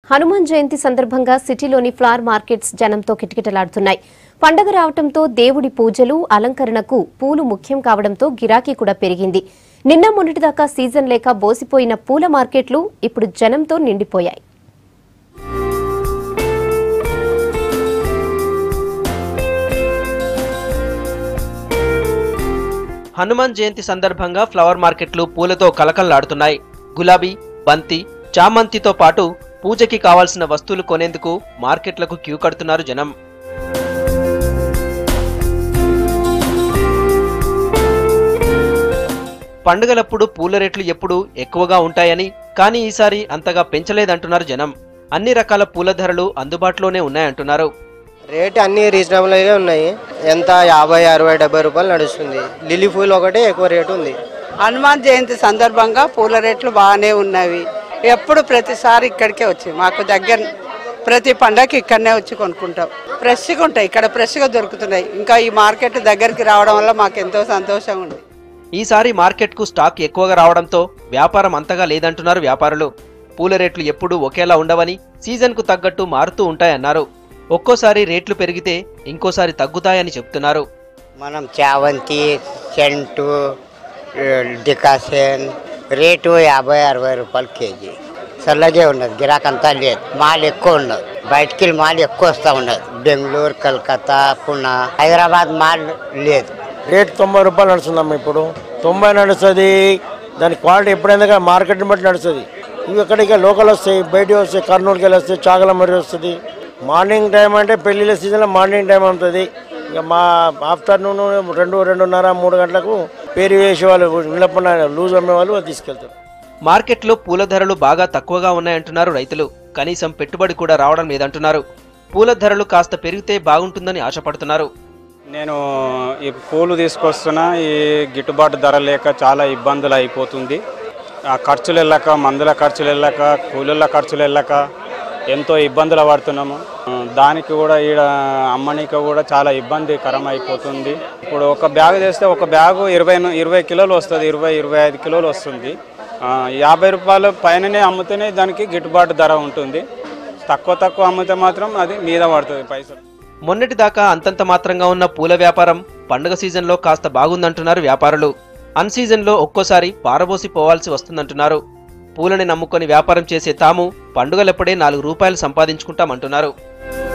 హనుమాన్ జయంతి సందర్భంగా సిటీలోని flower markets జనంతో కిటకిటలాడుతున్నాయి పండగ రావడంతో దేవుడి పూజలు అలంకరణకు పూలు ముఖ్యం కావడంతో గిరాకీ కూడా పెరిగింది నిన్న మొన్నటిదాకా సీజన్ లేక బోసిపోయిన పూల మార్కెట్లు ఇప్పుడు జనంతో నిండిపోయాయి హనుమాన్ జయంతి సందర్భంగా ఫ్లవర్ మార్కెట్లు పూలతో కలకల్లాడుతున్నాయి గులాబీ బంతి చామంతితో పాటు పూజకి కావాల్సిన వస్తువులు కొనేందుకు మార్కెట్లకు క్యూ కడుతున్నారు జనం పండుగలప్పుడు పూల రేట్లు ఎప్పుడూ ఎక్కువగా ఉంటాయని కానీ ఈసారి అంతగా పెంచలేదంటున్నారు జనం అన్ని రకాల పూల ధరలు అందుబాటులోనే ఉన్నాయంటున్నారు రేట్ అన్ని రీజనబుల్గా ఉన్నాయి ఎంత యాభై అరవై డెబ్బై రూపాయలు నడుస్తుంది లిల్లీ పూలు ఒకటే ఎక్కువ రేటు ఉంది హనుమాన్ జయంతి సందర్భంగా పూల రేట్లు బాగానే ఉన్నవి ఎప్పుడు ప్రతిసారి ఇక్కడికే వచ్చి మాకు దగ్గర ప్రతి పండగకి ఇక్కడనే వచ్చి కొనుక్కుంటాం ఫ్రెష్గా ఉంటాయి ఇక్కడ ఫ్రెష్గా దొరుకుతున్నాయి ఇంకా ఈ మార్కెట్ దగ్గరికి రావడం వల్ల మాకు ఎంతో సంతోషంగా ఉంది ఈసారి మార్కెట్కు స్టాక్ ఎక్కువగా రావడంతో వ్యాపారం అంతగా లేదంటున్నారు వ్యాపారులు పూల రేట్లు ఎప్పుడూ ఒకేలా ఉండవని సీజన్కు తగ్గట్టు మారుతూ ఉంటాయన్నారు ఒక్కోసారి రేట్లు పెరిగితే ఇంకోసారి తగ్గుతాయని చెప్తున్నారు మనం చావంతి సెంటు డికాషన్ రేటు యాభై అరవై రూపాయలు కేజీ చల్లగే ఉన్నది గిరాకంతా లేదు మాల్ ఎక్కువ ఉన్నది బయటికి వెళ్ళి మాల్ ఎక్కువ వస్తూ ఉన్నది బెంగళూరు కలకత్తా పునా హైదరాబాద్ మాల్ లేదు రేట్ తొంభై రూపాయలు నడుస్తుందమ్మా ఇప్పుడు తొంభై నడుస్తుంది దాని క్వాలిటీ ఎప్పుడైనా కానీ మార్కెట్ని బట్టి నడుస్తుంది ఇవి ఎక్కడికి లోకల్ వస్తాయి బయట వస్తాయి కర్నూలుకి వెళ్ళి వస్తాయి చాగలమర్రి వస్తుంది మార్నింగ్ టైం అంటే పెళ్ళిళ్ళ సీజన్లో మార్నింగ్ టైం ఉంటుంది ఇక మా ఆఫ్టర్నూన్ రెండు రెండున్నర మూడు గంటలకు పేరు వేసే వాళ్ళు నిలబడిన లూజ్ అమ్మే వాళ్ళు తీసుకెళ్తారు మార్కెట్లో పూల ధరలు బాగా తక్కువగా ఉన్నాయంటున్నారు రైతులు కనీసం పెట్టుబడి కూడా రావడం లేదంటున్నారు పూల ధరలు కాస్త పెరిగితే బాగుంటుందని ఆశపడుతున్నారు నేను ఈ పూలు తీసుకొస్తున్నా ఈ గిట్టుబాటు ధర లేక చాలా ఇబ్బందులు అయిపోతుంది ఆ ఖర్చులు వెళ్ళక మందుల ఖర్చులు వెళ్ళక కూలీల ఖర్చులు వెళ్ళక ఎంతో ఇబ్బందులు పడుతున్నాము ఆ, దానికి కూడా ఈడ అమ్మనికి కూడా చాలా ఇబ్బందికరం అయిపోతుంది ఇప్పుడు ఒక బ్యాగ్ చేస్తే ఒక బ్యాగు ఇరవై ను- ఇరవై కిలోలు వస్తుంది ఇరవై ఇరవై ఐదు కిలోలు వస్తుంది ఆ, యాభై రూపాయల పైననే అమ్మితేనే దానికి గిట్టుబాటు ధర ఉంటుంది తక్కువ తక్కువ అమ్మితే మాత్రం అది మీద పడుతుంది పైసలు మొన్నటిదాకా అంతంత మాత్రంగా ఉన్న పూల వ్యాపారం పండుగ సీజన్లో కాస్త బాగుందంటున్నారు వ్యాపారులు అన్ సీజన్లో ఒక్కోసారి పారబోసి పోవాల్సి వస్తుందంటున్నారు పూలని నమ్ముకొని వ్యాపారం చేసే తాము పండుగలప్పుడే నాలుగు రూపాయలు సంపాదించుకుంటామంటున్నారు